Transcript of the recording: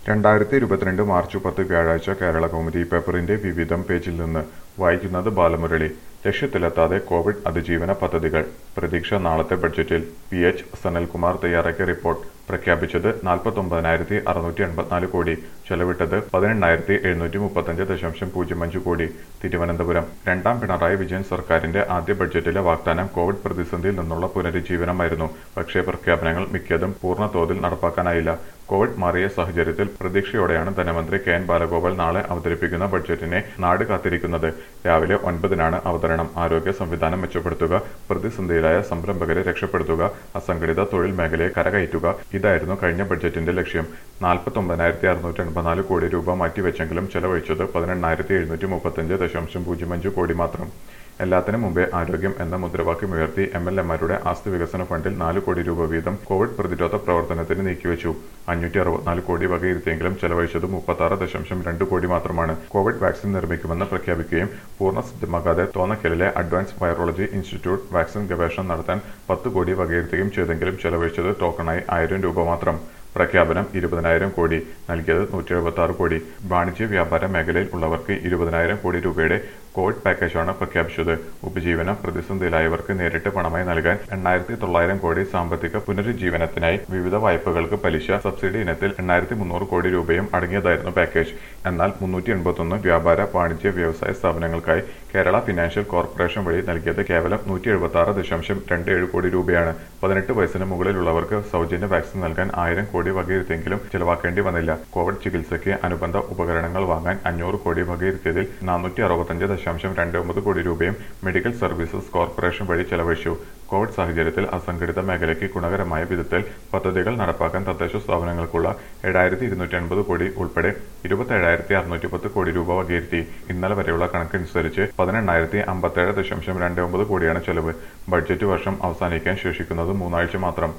രണ്ടായിരത്തി ഇരുപത്തിരണ്ട് മാർച്ച് പത്ത് വ്യാഴാഴ്ച കേരള കൗമുദി പേപ്പറിന്റെ വിവിധം പേജിൽ നിന്ന് വായിക്കുന്നത് ബാലമുരളി ലക്ഷ്യത്തിലെത്താതെ കോവിഡ് അതിജീവന പദ്ധതികൾ പ്രതീക്ഷ നാളത്തെ ബഡ്ജറ്റിൽ പി എച്ച് സനൽകുമാർ തയ്യാറാക്കിയ റിപ്പോർട്ട് പ്രഖ്യാപിച്ചത് നാൽപ്പത്തൊമ്പതിനായിരത്തി അറുന്നൂറ്റി എൺപത്തിനാല് കോടി ചെലവിട്ടത് പതിനെണ്ണായിരത്തി എഴുന്നൂറ്റി മുപ്പത്തഞ്ച് ദശാംശം പൂജ്യം അഞ്ച് കോടി തിരുവനന്തപുരം രണ്ടാം പിണറായി വിജയൻ സർക്കാരിന്റെ ആദ്യ ബഡ്ജറ്റിലെ വാഗ്ദാനം കോവിഡ് പ്രതിസന്ധിയിൽ നിന്നുള്ള പുനരുജ്ജീവനമായിരുന്നു പക്ഷേ പ്രഖ്യാപനങ്ങൾ മിക്കതും പൂർണ്ണ തോതിൽ നടപ്പാക്കാനായില്ല കോവിഡ് മാറിയ സാഹചര്യത്തിൽ പ്രതീക്ഷയോടെയാണ് ധനമന്ത്രി കെ എൻ ബാലഗോപാൽ നാളെ അവതരിപ്പിക്കുന്ന ബഡ്ജറ്റിനെ നാട് കാത്തിരിക്കുന്നത് രാവിലെ ഒൻപതിനാണ് അവതരണം ആരോഗ്യ സംവിധാനം മെച്ചപ്പെടുത്തുക പ്രതിസന്ധിയിലായ സംരംഭകരെ രക്ഷപ്പെടുത്തുക അസംഘടിത തൊഴിൽ മേഖലയെ കരകയറ്റുക ഇതായിരുന്നു കഴിഞ്ഞ ബഡ്ജറ്റിന്റെ ലക്ഷ്യം നാൽപ്പത്തൊമ്പതിനായിരത്തി അറുന്നൂറ്റി എൺപത്തിനാല് കോടി രൂപ മാറ്റിവെച്ചെങ്കിലും ചെലവഴിച്ചത് പതിനെണ്ണായിരത്തി എഴുന്നൂറ്റി മുപ്പത്തഞ്ച് ദശാംശം പൂജ്യം അഞ്ച് കോടി മാത്രം എല്ലാത്തിനും മുമ്പേ ആരോഗ്യം എന്ന മുദ്രാവാക്യമുയർത്തി എം എൽ എമാരുടെ ആസ്തി വികസന ഫണ്ടിൽ നാല് കോടി രൂപ വീതം കോവിഡ് പ്രതിരോധ പ്രവർത്തനത്തിന് നീക്കിവെച്ചു അഞ്ഞൂറ്റി അറുപത്തിനാല് കോടി വകയിരുത്തിയെങ്കിലും ചെലവഴിച്ചത് മുപ്പത്തി ആറ് ദശാംശം രണ്ട് കോടി മാത്രമാണ് കോവിഡ് വാക്സിൻ നിർമ്മിക്കുമെന്ന് പ്രഖ്യാപിക്കുകയും പൂർണ്ണ സിദ്ധമാകാതെ തോന്നക്കലിലെ അഡ്വാൻസ് വൈറോളജി ഇൻസ്റ്റിറ്റ്യൂട്ട് വാക്സിൻ ഗവേഷണം നടത്താൻ പത്ത് കോടി വകയിരുത്തുകയും ചെയ്തെങ്കിലും ചെലവഴിച്ചത് ടോക്കണായി ആയിരം രൂപ മാത്രം പ്രഖ്യാപനം ഇരുപതിനായിരം കോടി നൽകിയത് നൂറ്റി എഴുപത്തി ആറ് കോടി വാണിജ്യ വ്യാപാര മേഖലയിൽ ഉള്ളവർക്ക് ഇരുപതിനായിരം കോടി രൂപയുടെ കോവിഡ് പാക്കേജാണ് പ്രഖ്യാപിച്ചത് ഉപജീവന പ്രതിസന്ധിയിലായവർക്ക് നേരിട്ട് പണമായി നൽകാൻ എണ്ണായിരത്തി തൊള്ളായിരം കോടി സാമ്പത്തിക പുനരുജ്ജീവനത്തിനായി വിവിധ വായ്പകൾക്ക് പലിശ സബ്സിഡി ഇനത്തിൽ എണ്ണായിരത്തി മുന്നൂറ് കോടി രൂപയും അടങ്ങിയതായിരുന്നു പാക്കേജ് എന്നാൽ മുന്നൂറ്റി എൺപത്തൊന്ന് വ്യാപാര വാണിജ്യ വ്യവസായ സ്ഥാപനങ്ങൾക്കായി കേരള ഫിനാൻഷ്യൽ കോർപ്പറേഷൻ വഴി നൽകിയത് കേവലം നൂറ്റി എഴുപത്തി ആറ് ദശാംശം രണ്ട് ഏഴ് കോടി രൂപയാണ് പതിനെട്ട് വയസ്സിന് മുകളിലുള്ളവർക്ക് സൗജന്യ വാക്സിൻ നൽകാൻ ആയിരം കോടി വകയിരുത്തിയെങ്കിലും ചെലവാക്കേണ്ടി വന്നില്ല കോവിഡ് ചികിത്സയ്ക്ക് അനുബന്ധ ഉപകരണങ്ങൾ വാങ്ങാൻ അഞ്ഞൂറ് കോടി വകയിരുത്തിയതിൽ നാനൂറ്റി അറുപത്തഞ്ച് ദശാംശം രണ്ട് ഒമ്പത് കോടി രൂപയും മെഡിക്കൽ സർവീസസ് കോർപ്പറേഷൻ വഴി ചെലവഴിച്ചു കോവിഡ് സാഹചര്യത്തിൽ അസംഘടിത മേഖലയ്ക്ക് ഗുണകരമായ വിധത്തിൽ പദ്ധതികൾ നടപ്പാക്കാൻ തദ്ദേശ സ്ഥാപനങ്ങൾക്കുള്ള ഏഴായിരത്തി ഇരുന്നൂറ്റി അൻപത് കോടി ഉൾപ്പെടെ ഇരുപത്തേഴായിരത്തി അറുന്നൂറ്റി പത്ത് കോടി രൂപ വകയിരുത്തി ഇന്നലെ വരെയുള്ള കണക്കനുസരിച്ച് പതിനെണ്ണായിരത്തി അമ്പത്തേഴ് ദശാംശം രണ്ട് ഒമ്പത് കോടിയാണ് ചെലവ് ബഡ്ജറ്റ് വർഷം അവസാനിക്കാൻ ശേഷിക്കുന്നത് മൂന്നാഴ്ച മാത്രം